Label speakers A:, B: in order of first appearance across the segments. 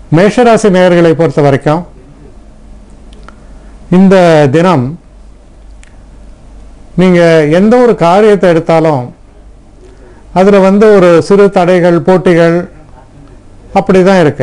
A: மேஷராசி நேயர்களை பொறுத்த வரைக்கும் இந்த தினம் நீங்கள் எந்த ஒரு காரியத்தை எடுத்தாலும் அதில் வந்து ஒரு சிறு தடைகள் போட்டிகள் அப்படி தான் இருக்கு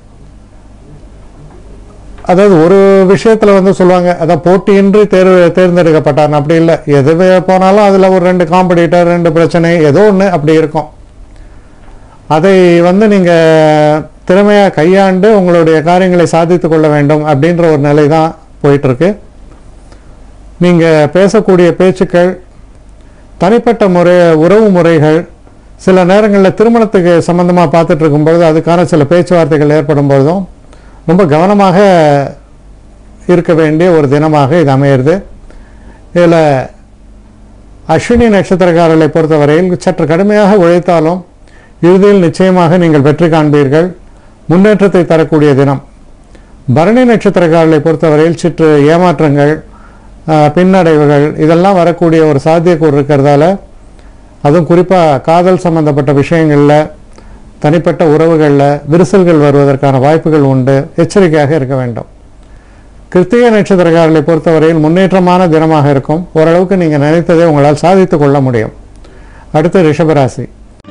A: அதாவது ஒரு விஷயத்தில் வந்து சொல்லுவாங்க அதான் போட்டியின்றி தேர்வு தேர்ந்தெடுக்கப்பட்டார் அப்படி இல்லை எது போனாலும் அதில் ஒரு ரெண்டு காம்படிட்டர் ரெண்டு பிரச்சனை ஏதோ ஒன்று அப்படி இருக்கும் அதை வந்து நீங்கள் திறமையாக கையாண்டு உங்களுடைய காரியங்களை சாதித்து கொள்ள வேண்டும் அப்படின்ற ஒரு நிலை தான் போயிட்டுருக்கு நீங்கள் பேசக்கூடிய பேச்சுக்கள் தனிப்பட்ட முறை உறவு முறைகள் சில நேரங்களில் திருமணத்துக்கு சம்மந்தமாக பார்த்துட்டு இருக்கும்பொழுது அதுக்கான சில பேச்சுவார்த்தைகள் ஏற்படும் பொழுதும் ரொம்ப கவனமாக இருக்க வேண்டிய ஒரு தினமாக இது அமையிறது இதில் அஸ்வினி நட்சத்திரக்காரர்களை பொறுத்தவரையில் சற்று கடுமையாக உழைத்தாலும் இறுதியில் நிச்சயமாக நீங்கள் வெற்றி காண்பீர்கள் முன்னேற்றத்தை தரக்கூடிய தினம் பரணி நட்சத்திரக்காரர்களை பொறுத்தவரையில் சிற்று ஏமாற்றங்கள் ஆஹ், பின்னடைவுகள் இதெல்லாம் வரக்கூடிய ஒரு சாத்தியக்கூறு இருக்கிறதால அதுவும் குறிப்பாக காதல் சம்பந்தப்பட்ட விஷயங்களில் தனிப்பட்ட உறவுகளில் விரிசல்கள் வருவதற்கான வாய்ப்புகள் உண்டு எச்சரிக்கையாக இருக்க வேண்டும் கிருத்திகை நட்சத்திரக்காரர்களை பொறுத்தவரையில் முன்னேற்றமான தினமாக இருக்கும் ஓரளவுக்கு நீங்கள் நினைத்ததை உங்களால் சாதித்து கொள்ள முடியும் அடுத்து ரிஷபராசி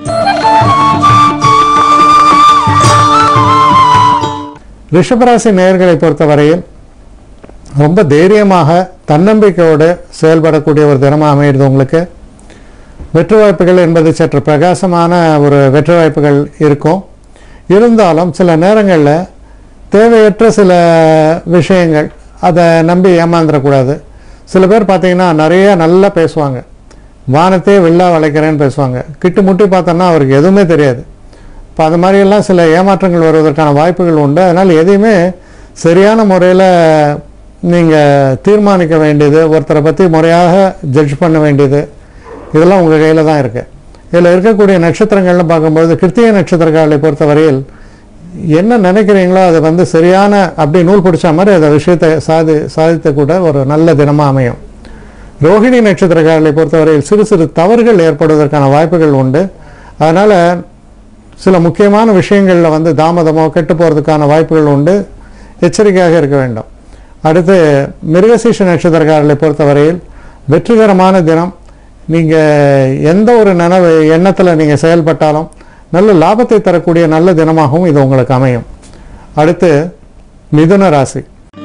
A: ரிஷபராசி நேயர்களை பொறுத்தவரையில் ரொம்ப தைரியமாக தன்னம்பிக்கையோடு செயல்படக்கூடிய ஒரு தினமாக அமையிறது உங்களுக்கு வெற்றி வாய்ப்புகள் என்பது சற்று பிரகாசமான ஒரு வெற்றி வாய்ப்புகள் இருக்கும் இருந்தாலும் சில நேரங்களில் தேவையற்ற சில விஷயங்கள் அதை நம்பி ஏமாந்துடக்கூடாது சில பேர் பார்த்தீங்கன்னா நிறைய நல்லா பேசுவாங்க வானத்தையே வில்லா வளைக்கிறேன்னு பேசுவாங்க கிட்டு முட்டி பார்த்தோன்னா அவருக்கு எதுவுமே தெரியாது இப்போ அது மாதிரியெல்லாம் சில ஏமாற்றங்கள் வருவதற்கான வாய்ப்புகள் உண்டு அதனால் எதையுமே சரியான முறையில் நீங்கள் தீர்மானிக்க வேண்டியது ஒருத்தரை பற்றி முறையாக ஜட்ஜ் பண்ண வேண்டியது இதெல்லாம் உங்கள் கையில் தான் இருக்குது இதில் இருக்கக்கூடிய நட்சத்திரங்கள்னு பார்க்கும்பொழுது கிருத்திகை நட்சத்திரக்காரர்களை பொறுத்தவரையில் என்ன நினைக்கிறீங்களோ அதை வந்து சரியான அப்படி நூல் பிடிச்ச மாதிரி அந்த விஷயத்தை சாதி சாதித்தக்கூட ஒரு நல்ல தினமாக அமையும் ரோஹிணி நட்சத்திரக்காரர்களை பொறுத்தவரையில் சிறு சிறு தவறுகள் ஏற்படுவதற்கான வாய்ப்புகள் உண்டு அதனால் சில முக்கியமான விஷயங்களில் வந்து தாமதமோ கெட்டு போகிறதுக்கான வாய்ப்புகள் உண்டு எச்சரிக்கையாக இருக்க வேண்டும் அடுத்து மிருகசீஷ நட்சத்திரக்காரர்களை பொறுத்தவரையில் வெற்றிகரமான தினம் நீங்கள் எந்த ஒரு நனவு எண்ணத்தில் நீங்கள் செயல்பட்டாலும் நல்ல லாபத்தை தரக்கூடிய நல்ல தினமாகவும் இது உங்களுக்கு அமையும் அடுத்து மிதுன ராசி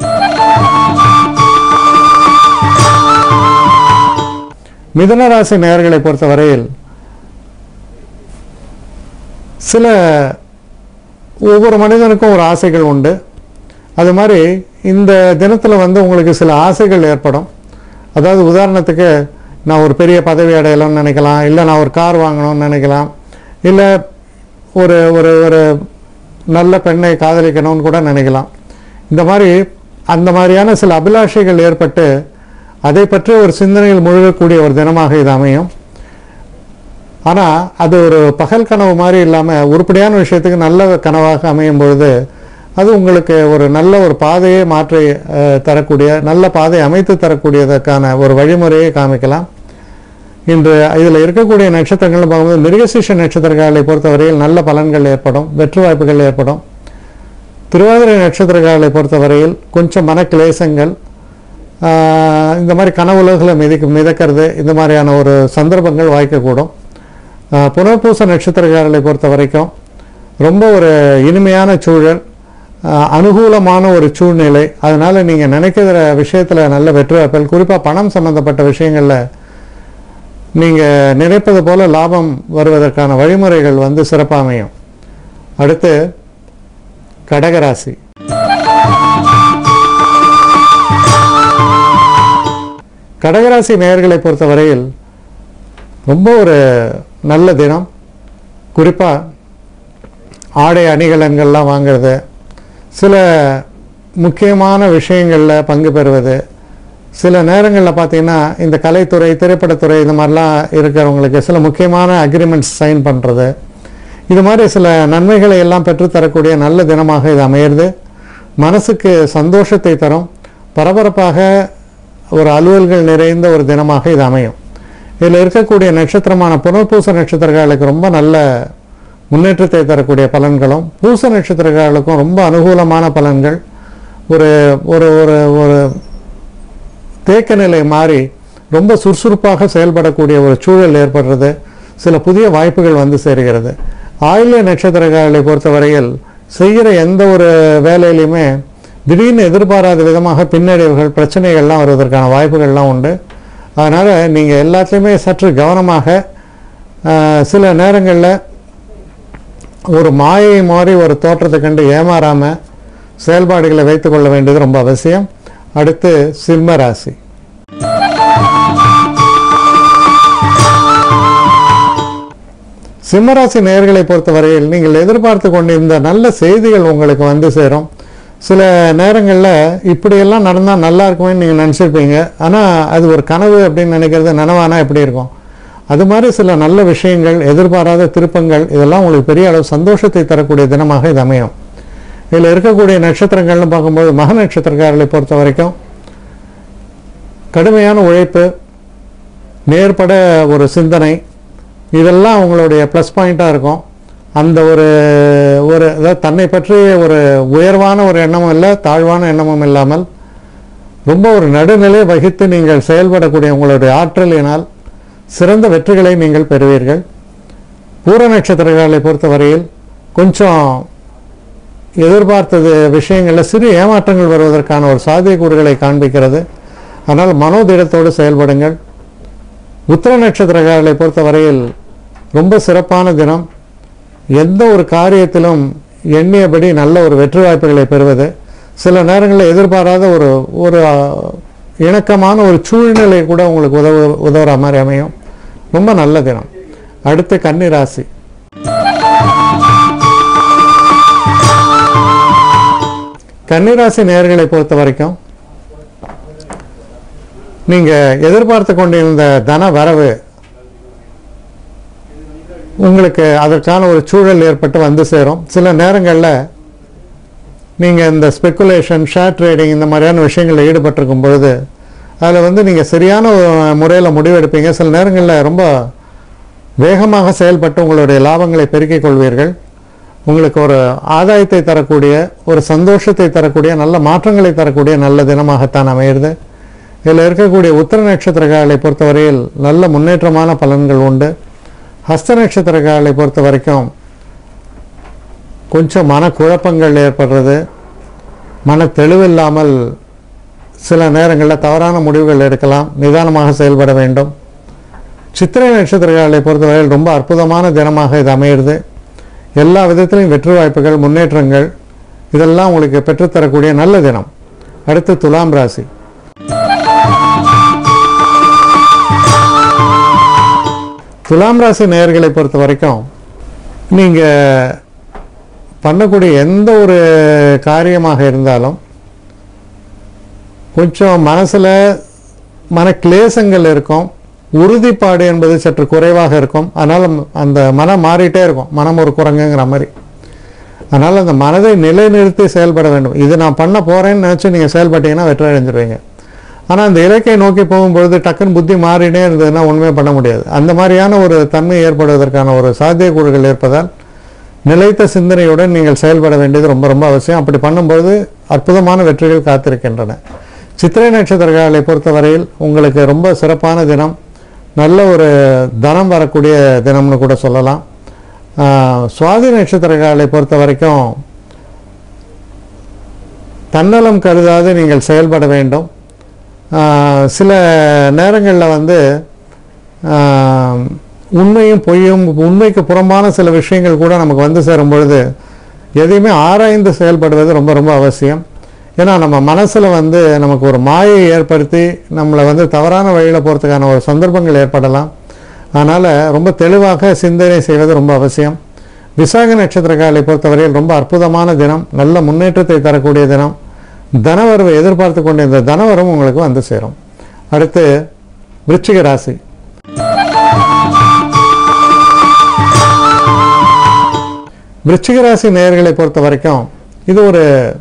A: மிதுன ராசி நேயர்களை பொறுத்தவரையில் சில ஒவ்வொரு மனிதனுக்கும் ஒரு ஆசைகள் உண்டு அது மாதிரி இந்த தினத்தில் வந்து உங்களுக்கு சில ஆசைகள் ஏற்படும் அதாவது உதாரணத்துக்கு நான் ஒரு பெரிய பதவி அடையலாம்னு நினைக்கலாம் இல்லை நான் ஒரு கார் வாங்கணும்னு நினைக்கலாம் இல்லை ஒரு ஒரு ஒரு நல்ல பெண்ணை காதலிக்கணும்னு கூட நினைக்கலாம் இந்த மாதிரி அந்த மாதிரியான சில அபிலாஷைகள் ஏற்பட்டு அதை பற்றி ஒரு சிந்தனையில் முழுகக்கூடிய ஒரு தினமாக இது அமையும் ஆனால் அது ஒரு பகல் கனவு மாதிரி இல்லாமல் உருப்படியான விஷயத்துக்கு நல்ல கனவாக அமையும் பொழுது அது உங்களுக்கு ஒரு நல்ல ஒரு பாதையை மாற்றி அஹ், தரக்கூடிய நல்ல பாதை அமைத்து தரக்கூடியதற்கான ஒரு வழிமுறையை காமிக்கலாம் இன்று இதில் இருக்கக்கூடிய நட்சத்திரங்கள்னு பார்க்கும்போது மிருகசீஷ நட்சத்திரக்காரர்களை பொறுத்தவரையில் நல்ல பலன்கள் ஏற்படும் வெற்றி வாய்ப்புகள் ஏற்படும் திருவாதிரை நட்சத்திரக்காரர்களை பொறுத்தவரையில் கொஞ்சம் மன கிளேசங்கள் ஆஹ், இந்த மாதிரி கனவுலகளை மிதிக்க மிதக்கிறது இந்த மாதிரியான ஒரு சந்தர்ப்பங்கள் வாய்க்கக்கூடும் ஆஹ், புனர்பூச நட்சத்திரக்காரர்களை பொறுத்த வரைக்கும் ரொம்ப ஒரு இனிமையான சூழல் ஆஹ், அனுகூலமான ஒரு சூழ்நிலை அதனால் நீங்கள் நினைக்கிற விஷயத்தில் நல்ல வெற்றி வாய்ப்புகள் குறிப்பாக பணம் சம்பந்தப்பட்ட விஷயங்களில் நீங்கள் நினைப்பது போல லாபம் வருவதற்கான வழிமுறைகள் வந்து சிறப்பாக அமையும் அடுத்து கடகராசி கடகராசி நேயர்களை பொறுத்தவரையில் ரொம்ப ஒரு நல்ல தினம் குறிப்பாக ஆடை அணிகலன்கள்லாம் வாங்குறது சில முக்கியமான விஷயங்களில் பங்கு பெறுவது சில நேரங்களில் பார்த்தீங்கன்னா இந்த கலைத்துறை திரைப்படத்துறை இந்த மாதிரிலாம் இருக்கிறவங்களுக்கு சில முக்கியமான அக்ரிமெண்ட்ஸ் சைன் பண்ணுறது இது மாதிரி சில நன்மைகளை எல்லாம் பெற்றுத்தரக்கூடிய நல்ல தினமாக இது அமையிறது மனசுக்கு சந்தோஷத்தை தரும் பரபரப்பாக ஒரு அலுவல்கள் நிறைந்த ஒரு தினமாக இது அமையும் இதில் இருக்கக்கூடிய நட்சத்திரமான புனர்பூச நட்சத்திரங்களுக்கு ரொம்ப நல்ல முன்னேற்றத்தை தரக்கூடிய பலன்களும் பூச நட்சத்திரக்காரர்களுக்கும் ரொம்ப அனுகூலமான பலன்கள் ஒரு ஒரு ஒரு ஒரு தேக்க நிலை மாறி ரொம்ப சுறுசுறுப்பாக செயல்படக்கூடிய ஒரு சூழல் ஏற்படுறது சில புதிய வாய்ப்புகள் வந்து சேருகிறது ஆயுள்ய நட்சத்திரக்காரர்களை பொறுத்தவரையில் செய்கிற எந்த ஒரு வேலையிலையுமே திடீர்னு எதிர்பாராத விதமாக பின்னடைவுகள் பிரச்சனைகள்லாம் வருவதற்கான வாய்ப்புகள்லாம் உண்டு அதனால் நீங்கள் எல்லாத்துலேயுமே சற்று கவனமாக ஆஹ், சில நேரங்களில் ஒரு மாயை மாதிரி ஒரு தோற்றத்தை கண்டு ஏமாறாமல் செயல்பாடுகளை வைத்துக்கொள்ள வேண்டியது ரொம்ப அவசியம் அடுத்து சிம்ம ராசி சிம்மராசி நேயர்களை பொறுத்தவரையில் நீங்கள் எதிர்பார்த்து கொண்டிருந்த நல்ல செய்திகள் உங்களுக்கு வந்து சேரும் சில நேரங்களில் இப்படியெல்லாம் நடந்தால் நல்லா இருக்குமேன்னு நீங்கள் நினச்சிருப்பீங்க ஆனால் அது ஒரு கனவு அப்படின்னு நினைக்கிறது நனவானா எப்படி இருக்கும் அது மாதிரி சில நல்ல விஷயங்கள் எதிர்பாராத திருப்பங்கள் இதெல்லாம் உங்களுக்கு பெரிய அளவு சந்தோஷத்தை தரக்கூடிய தினமாக இது அமையும் இதில் இருக்கக்கூடிய நட்சத்திரங்கள்னு பார்க்கும்போது மக நட்சத்திரக்காரர்களை பொறுத்த வரைக்கும் கடுமையான உழைப்பு நேர்பட ஒரு சிந்தனை இதெல்லாம் உங்களுடைய ப்ளஸ் பாயிண்ட்டாக இருக்கும் அந்த ஒரு ஒரு அதாவது தன்னை பற்றி ஒரு உயர்வான ஒரு எண்ணமும் இல்லை தாழ்வான எண்ணமும் இல்லாமல் ரொம்ப ஒரு நடுநிலை வகித்து நீங்கள் செயல்படக்கூடிய உங்களுடைய ஆற்றலினால் சிறந்த வெற்றிகளை நீங்கள் பெறுவீர்கள் பூர நட்சத்திரங்களை பொறுத்தவரையில் கொஞ்சம் எதிர்பார்த்தது விஷயங்களில் சிறு ஏமாற்றங்கள் வருவதற்கான ஒரு சாத்தியக்கூறுகளை காண்பிக்கிறது ஆனால் மனோதிடத்தோடு செயல்படுங்கள் உத்திர நட்சத்திரக்காரர்களை பொறுத்தவரையில் ரொம்ப சிறப்பான தினம் எந்த ஒரு காரியத்திலும் எண்ணியபடி நல்ல ஒரு வெற்றி வாய்ப்புகளை பெறுவது சில நேரங்களில் எதிர்பாராத ஒரு ஒரு அஹ், இணக்கமான ஒரு சூழ்நிலை கூட உங்களுக்கு உதவு உதவுற மாதிரி அமையும் ரொம்ப நல்ல தினம் அடுத்து கன்னி ராசி கன்னிராசி நேயர்களை பொறுத்த வரைக்கும் நீங்கள் எதிர்பார்த்து கொண்டிருந்த தன வரவு உங்களுக்கு அதற்கான ஒரு சூழல் ஏற்பட்டு வந்து சேரும் சில நேரங்களில் நீங்கள் இந்த ஸ்பெக்குலேஷன் ஷேர் ட்ரேடிங் இந்த மாதிரியான விஷயங்களில் ஈடுபட்டிருக்கும் பொழுது அதில் வந்து நீங்கள் சரியான முறையில் முடிவெடுப்பீங்க சில நேரங்களில் ரொம்ப வேகமாக செயல்பட்டு உங்களுடைய லாபங்களை பெருக்கிக் கொள்வீர்கள் உங்களுக்கு ஒரு ஆதாயத்தை தரக்கூடிய ஒரு சந்தோஷத்தை தரக்கூடிய நல்ல மாற்றங்களை தரக்கூடிய நல்ல தினமாகத்தான் அமையிறது இதில் இருக்கக்கூடிய உத்தர நட்சத்திரக்காரர்களை பொறுத்தவரையில் நல்ல முன்னேற்றமான பலன்கள் உண்டு ஹஸ்த நட்சத்திரக்காரர்களை பொறுத்த வரைக்கும் கொஞ்சம் மனக்குழப்பங்கள் ஏற்படுறது மன தெளிவில்லாமல் சில நேரங்களில் தவறான முடிவுகள் எடுக்கலாம் நிதானமாக செயல்பட வேண்டும் சித்திரை நட்சத்திரக்காரர்களை பொறுத்தவரையில் ரொம்ப அற்புதமான தினமாக இது அமையிறது எல்லா விதத்திலையும் வெற்றி வாய்ப்புகள் முன்னேற்றங்கள் இதெல்லாம் உங்களுக்கு பெற்றுத்தரக்கூடிய நல்ல தினம் அடுத்து துலாம் ராசி துலாம் ராசி நேயர்களை பொறுத்த வரைக்கும் நீங்கள் பண்ணக்கூடிய எந்த ஒரு காரியமாக இருந்தாலும் கொஞ்சம் மனசில் மன கிளேசங்கள் இருக்கும் உறுதிப்பாடு என்பது சற்று குறைவாக இருக்கும் அதனால் அந்த மனம் மாறிட்டே இருக்கும் மனம் ஒரு குரங்குங்கிற மாதிரி அதனால் அந்த மனதை நிலைநிறுத்தி செயல்பட வேண்டும் இது நான் பண்ண போகிறேன்னு நினச்சி நீங்கள் செயல்பட்டீங்கன்னா வெற்றி அடைஞ்சிருவீங்க ஆனால் அந்த இலக்கை நோக்கி போகும்பொழுது டக்குன்னு புத்தி மாறினே இருந்ததுன்னா ஒன்றுமே பண்ண முடியாது அந்த மாதிரியான ஒரு தன்மை ஏற்படுவதற்கான ஒரு சாத்தியக்கூறுகள் இருப்பதால் நிலைத்த சிந்தனையுடன் நீங்கள் செயல்பட வேண்டியது ரொம்ப ரொம்ப அவசியம் அப்படி பண்ணும்போது அற்புதமான வெற்றிகள் காத்திருக்கின்றன சித்திரை நட்சத்திரங்களை பொறுத்தவரையில் உங்களுக்கு ரொம்ப சிறப்பான தினம் நல்ல ஒரு தனம் வரக்கூடிய தினம்னு கூட சொல்லலாம் ஆஹ், சுவாதி நட்சத்திரங்களை பொறுத்த வரைக்கும் தன்னலம் கருதாது நீங்கள் செயல்பட வேண்டும் ஆஹ், சில நேரங்களில் வந்து ஆஹ், உண்மையும் பொய்யும் உண்மைக்கு புறம்பான சில விஷயங்கள் கூட நமக்கு வந்து சேரும் பொழுது எதையுமே ஆராய்ந்து செயல்படுவது ரொம்ப ரொம்ப அவசியம் ஏன்னா நம்ம மனசில் வந்து நமக்கு ஒரு மாயை ஏற்படுத்தி நம்மளை வந்து தவறான வழியில் போகிறதுக்கான ஒரு சந்தர்ப்பங்கள் ஏற்படலாம் அதனால் ரொம்ப தெளிவாக சிந்தனை செய்வது ரொம்ப அவசியம் விசாக நட்சத்திரக்காரரை பொறுத்தவரையில் ரொம்ப அற்புதமான தினம் நல்ல முன்னேற்றத்தை தரக்கூடிய தினம் தனவரவை எதிர்பார்த்து கொண்ட இந்த தனவரம் உங்களுக்கு வந்து சேரும் அடுத்து விருச்சிக ராசி விருச்சிக ராசி நேயர்களை பொறுத்த வரைக்கும் இது ஒரு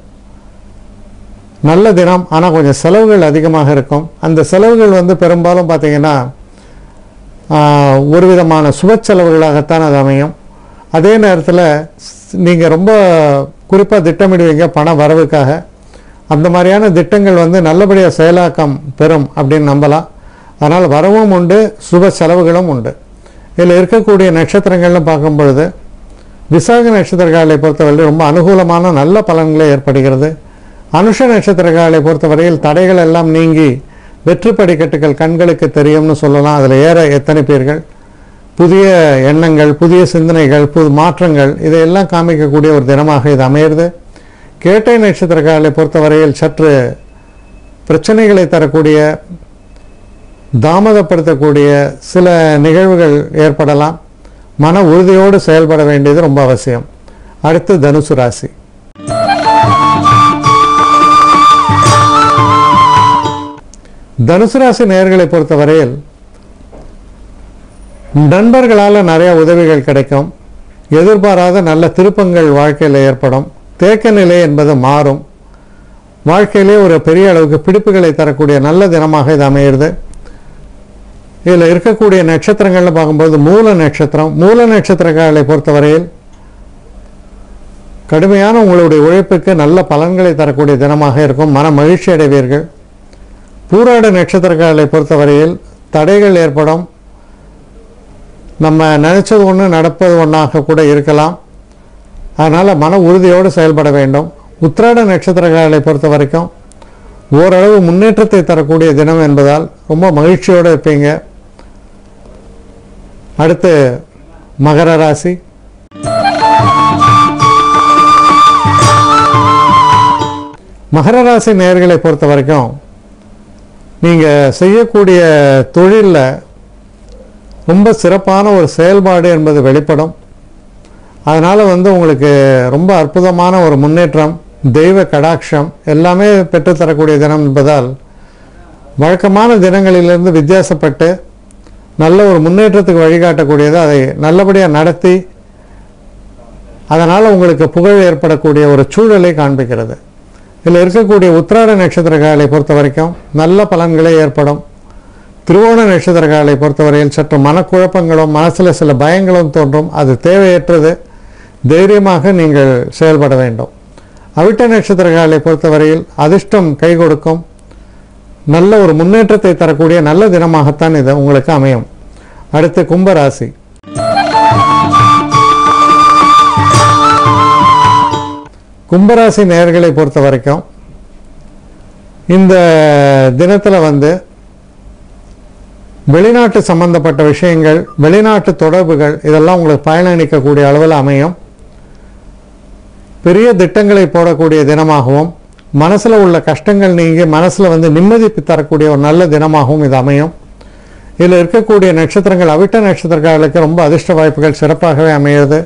A: நல்ல தினம் ஆனால் கொஞ்சம் செலவுகள் அதிகமாக இருக்கும் அந்த செலவுகள் வந்து பெரும்பாலும் பார்த்தீங்கன்னா ஆஹ், ஒரு விதமான சுப செலவுகளாகத்தான் அது அமையும் அதே நேரத்தில் நீங்கள் ரொம்ப குறிப்பாக திட்டமிடுவீங்க பண வரவுக்காக அந்த மாதிரியான திட்டங்கள் வந்து நல்லபடியாக செயலாக்கம் பெறும் அப்படின்னு நம்பலாம் அதனால் வரவும் உண்டு சுப செலவுகளும் உண்டு இதில் இருக்கக்கூடிய நட்சத்திரங்கள்னு பார்க்கும் பொழுது விசாக நட்சத்திரக்காரர்களை பொறுத்தவரை ரொம்ப அனுகூலமான நல்ல பலன்களே ஏற்படுகிறது அனுஷ நட்சத்திரக்காரர்களை பொறுத்தவரையில் தடைகள் எல்லாம் நீங்கி வெற்றி படிக்கட்டுகள் கண்களுக்கு தெரியும்னு சொல்லலாம் அதில் ஏற எத்தனை பேர்கள் புதிய எண்ணங்கள் புதிய சிந்தனைகள் புது மாற்றங்கள் இதையெல்லாம் காமிக்கக்கூடிய ஒரு தினமாக இது அமையிறது கேட்டை நட்சத்திரக்காரர்களை பொறுத்தவரையில் சற்று பிரச்சனைகளை தரக்கூடிய தாமதப்படுத்தக்கூடிய சில நிகழ்வுகள் ஏற்படலாம் மன உறுதியோடு செயல்பட வேண்டியது ரொம்ப அவசியம் அடுத்து தனுசு ராசி தனுசு ராசி நேயர்களை பொறுத்தவரையில் நண்பர்களால் நிறைய உதவிகள் கிடைக்கும் எதிர்பாராத நல்ல திருப்பங்கள் வாழ்க்கையில் ஏற்படும் தேக்க நிலை என்பது மாறும் வாழ்க்கையிலே ஒரு பெரிய அளவுக்கு பிடிப்புகளை தரக்கூடிய நல்ல தினமாக இது அமையிறது இதில் இருக்கக்கூடிய நட்சத்திரங்கள்னு பார்க்கும்போது மூல நட்சத்திரம் மூல நட்சத்திரக்காரர்களை பொறுத்தவரையில் கடுமையான உங்களுடைய உழைப்புக்கு நல்ல பலன்களை தரக்கூடிய தினமாக இருக்கும் மன மகிழ்ச்சி அடைவீர்கள் பூராட நட்சத்திரக்காரர்களை பொறுத்தவரையில் தடைகள் ஏற்படும் நம்ம நினைச்சது ஒன்று நடப்பது ஒன்றாக கூட இருக்கலாம் அதனால் மன உறுதியோடு செயல்பட வேண்டும் உத்திராட நட்சத்திரக்காரர்களை பொறுத்த வரைக்கும் ஓரளவு முன்னேற்றத்தை தரக்கூடிய தினம் என்பதால் ரொம்ப மகிழ்ச்சியோடு இருப்பீங்க அடுத்து மகர ராசி மகர ராசி நேயர்களை பொறுத்த வரைக்கும் நீங்கள் செய்யக்கூடிய தொழிலில் ரொம்ப சிறப்பான ஒரு செயல்பாடு என்பது வெளிப்படும் அதனால் வந்து உங்களுக்கு ரொம்ப அற்புதமான ஒரு முன்னேற்றம் தெய்வ கடாட்சம் எல்லாமே பெற்றுத்தரக்கூடிய தினம் என்பதால் வழக்கமான தினங்களிலிருந்து வித்தியாசப்பட்டு நல்ல ஒரு முன்னேற்றத்துக்கு வழிகாட்டக்கூடியது அதை நல்லபடியாக நடத்தி அதனால் உங்களுக்கு புகழ் ஏற்படக்கூடிய ஒரு சூழலை காண்பிக்கிறது இதில் இருக்கக்கூடிய உத்திராட நட்சத்திரக்காரர்களை பொறுத்த வரைக்கும் நல்ல பலன்களே ஏற்படும் திருவோண நட்சத்திரக்காரர்களை பொறுத்தவரையில் சற்று மனக்குழப்பங்களும் மனசில் சில பயங்களும் தோன்றும் அது தேவையற்றது தைரியமாக நீங்கள் செயல்பட வேண்டும் அவிட்ட நட்சத்திரக்காரர்களை பொறுத்தவரையில் அதிர்ஷ்டம் கை கொடுக்கும் நல்ல ஒரு முன்னேற்றத்தை தரக்கூடிய நல்ல தினமாகத்தான் இது உங்களுக்கு அமையும் அடுத்து கும்பராசி கும்பராசி நேயர்களை பொறுத்த வரைக்கும் இந்த தினத்தில் வந்து வெளிநாட்டு சம்பந்தப்பட்ட விஷயங்கள் வெளிநாட்டு தொடர்புகள் இதெல்லாம் உங்களுக்கு பயனளிக்கக்கூடிய அளவில் அமையும் பெரிய திட்டங்களை போடக்கூடிய தினமாகவும் மனசில் உள்ள கஷ்டங்கள் நீங்கி மனசில் வந்து நிம்மதி தரக்கூடிய ஒரு நல்ல தினமாகவும் இது அமையும் இதில் இருக்கக்கூடிய நட்சத்திரங்கள் அவிட்ட நட்சத்திரக்காரர்களுக்கு ரொம்ப அதிர்ஷ்ட வாய்ப்புகள் சிறப்பாகவே அமையுது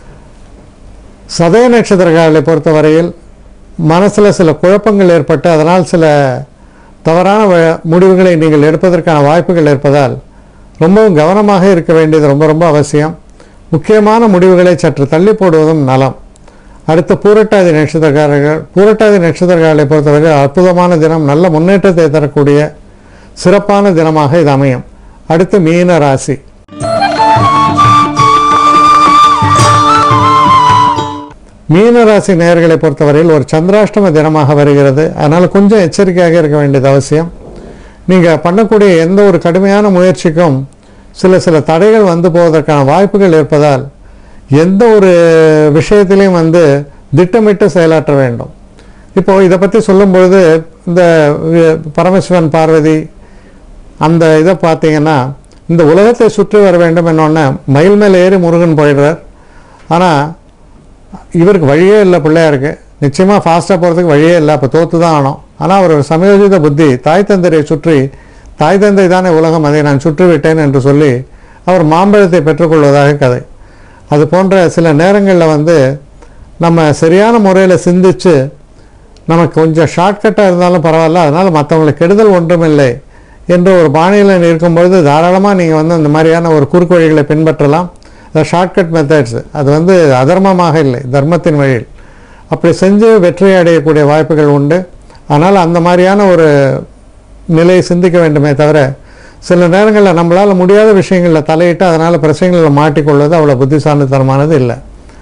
A: சதய நட்சத்திரக்காரர்களை பொறுத்தவரையில் மனசில் சில குழப்பங்கள் ஏற்பட்டு அதனால் சில தவறான வ- முடிவுகளை நீங்கள் எடுப்பதற்கான வாய்ப்புகள் இருப்பதால் ரொம்பவும் கவனமாக இருக்க வேண்டியது ரொம்ப ரொம்ப அவசியம் முக்கியமான முடிவுகளை சற்று தள்ளி போடுவதும் நலம் அடுத்து பூரட்டாதி நட்சத்திரக்காரர்கள் பூரட்டாதி நட்சத்திரக்காரர்களை பொறுத்தவரை அற்புதமான தினம் நல்ல முன்னேற்றத்தை தரக்கூடிய சிறப்பான தினமாக இது அமையும் அடுத்து மீன ராசி மீனராசி நேயர்களை பொறுத்தவரையில் ஒரு சந்திராஷ்டம தினமாக வருகிறது அதனால் கொஞ்சம் எச்சரிக்கையாக இருக்க வேண்டியது அவசியம் நீங்கள் பண்ணக்கூடிய எந்த ஒரு கடுமையான முயற்சிக்கும் சில சில தடைகள் வந்து போவதற்கான வாய்ப்புகள் இருப்பதால் எந்த ஒரு விஷயத்திலையும் வந்து திட்டமிட்டு செயலாற்ற வேண்டும் இப்போ இதை பற்றி சொல்லும் பொழுது இந்த வி- பரமசிவன் பார்வதி அந்த இதை பார்த்தீங்கன்னா இந்த உலகத்தை சுற்றி வர வேண்டும் என்னொன்னே மயில் மேலே ஏறி முருகன் போயிடுறார் ஆனால் இவருக்கு வழியே இல்லை பிள்ளையாருக்கு நிச்சயமாக ஃபாஸ்ட்டாக போகிறதுக்கு வழியே இல்லை அப்போ தோற்று தான் ஆனோம் ஆனால் அவர் சமயோஜித புத்தி தாய் தந்தரை சுற்றி தாய் தந்தை தானே உலகம் அதை நான் சுற்றி விட்டேன் என்று சொல்லி அவர் மாம்பழத்தை பெற்றுக்கொள்வதாக கதை அது போன்ற சில நேரங்களில் வந்து நம்ம சரியான முறையில் சிந்திச்சு நமக்கு கொஞ்சம் ஷார்ட்கட்டாக இருந்தாலும் பரவாயில்ல அதனால் மற்றவங்களுக்கு கெடுதல் ஒன்றுமில்லை என்ற ஒரு பாணியில் இருக்கும்பொழுது தாராளமாக நீங்கள் வந்து அந்த மாதிரியான ஒரு குறுக்கு வழிகளை பின்பற்றலாம் ஷார்ட்கட் மெத்தட்ஸ் அது வந்து அதர்மமாக இல்லை தர்மத்தின் வழியில் அப்படி செஞ்சு வெற்றி அடையக்கூடிய வாய்ப்புகள் உண்டு ஆனால் அந்த மாதிரியான ஒரு நிலையை சிந்திக்க வேண்டுமே தவிர சில நேரங்களில் நம்மளால் முடியாத விஷயங்களில் தலையிட்டு அதனால் பிரச்சனைகளில் மாட்டிக்கொள்வது அவ்வளோ புத்திசாலித்தனமானது இல்லை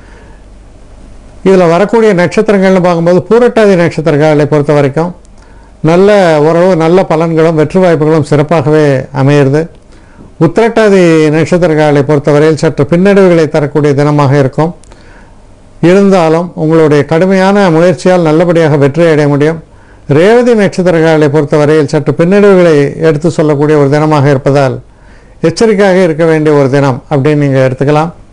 A: இதில் வரக்கூடிய நட்சத்திரங்கள்னு பார்க்கும்போது பூரட்டாதி நட்சத்திரக்காரர்களை பொறுத்த வரைக்கும் நல்ல உறவு நல்ல பலன்களும் வெற்றி வாய்ப்புகளும் சிறப்பாகவே அமையிறது உத்திரட்டாதி நட்சத்திரக்காரர்களை பொறுத்தவரையில் சற்று பின்னடைவுகளை தரக்கூடிய தினமாக இருக்கும் இருந்தாலும் உங்களுடைய கடுமையான முயற்சியால் நல்லபடியாக வெற்றி அடைய முடியும் ரேவதி நட்சத்திரக்காரர்களை பொறுத்தவரையில் சற்று பின்னடைவுகளை எடுத்து சொல்லக்கூடிய ஒரு தினமாக இருப்பதால் எச்சரிக்கையாக இருக்க வேண்டிய ஒரு தினம் அப்படின்னு நீங்கள் எடுத்துக்கலாம்